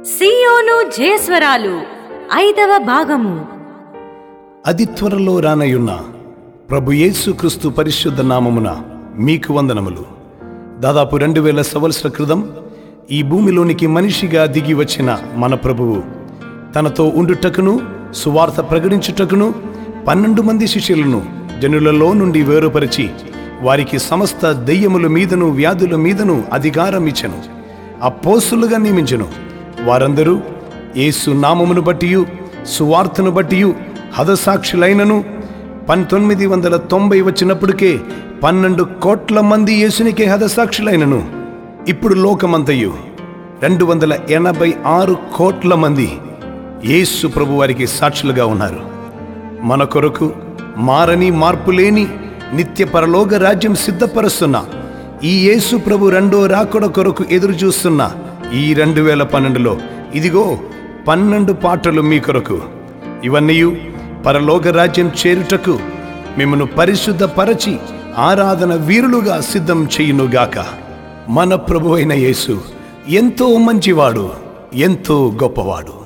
సియోను జయస్వరాలు ఐదవ భాగము అతి త్వరలో రానయున్న ప్రభు యేసుక్రీస్తు పరిశుద్ధ నామమున మీకు వందనములు దాదాపు రెండు వేల సంవత్సర క్రితం ఈ భూమిలోనికి మనిషిగా దిగి వచ్చిన మన ప్రభువు తనతో ఉండుటకును సువార్త ప్రకటించుటకును పన్నెండు మంది శిష్యులను జనులలో నుండి వేరుపరిచి వారికి సమస్త దెయ్యముల మీదను వ్యాధుల మీదను అధికారం ఇచ్చెను అపోసులుగా నియమించెను వారందరూ యేసు నామమును బట్టియు సువార్తను బట్టియు హతసాక్షులైనను పంతొమ్మిది వందల తొంభై వచ్చినప్పటికే పన్నెండు కోట్ల మంది యేసునికే హతసాక్షులైనను ఇప్పుడు లోకమంతయు రెండు వందల ఎనభై ఆరు కోట్ల మంది యేసు ప్రభు వారికి సాక్షులుగా ఉన్నారు మన కొరకు మారని మార్పులేని నిత్య పరలోక రాజ్యం సిద్ధపరుస్తున్న ఈ యేసు ప్రభు రెండో రాకడ కొరకు ఎదురు చూస్తున్న ఈ రెండు వేల పన్నెండులో ఇదిగో పన్నెండు పాటలు మీ కొరకు ఇవన్నీ పరలోక రాజ్యం చేరుటకు మిమ్మను పరిశుద్ధపరచి ఆరాధన వీరులుగా సిద్ధం చేయునుగాక మన ప్రభు అయిన యేసు ఎంతో మంచివాడు ఎంతో గొప్పవాడు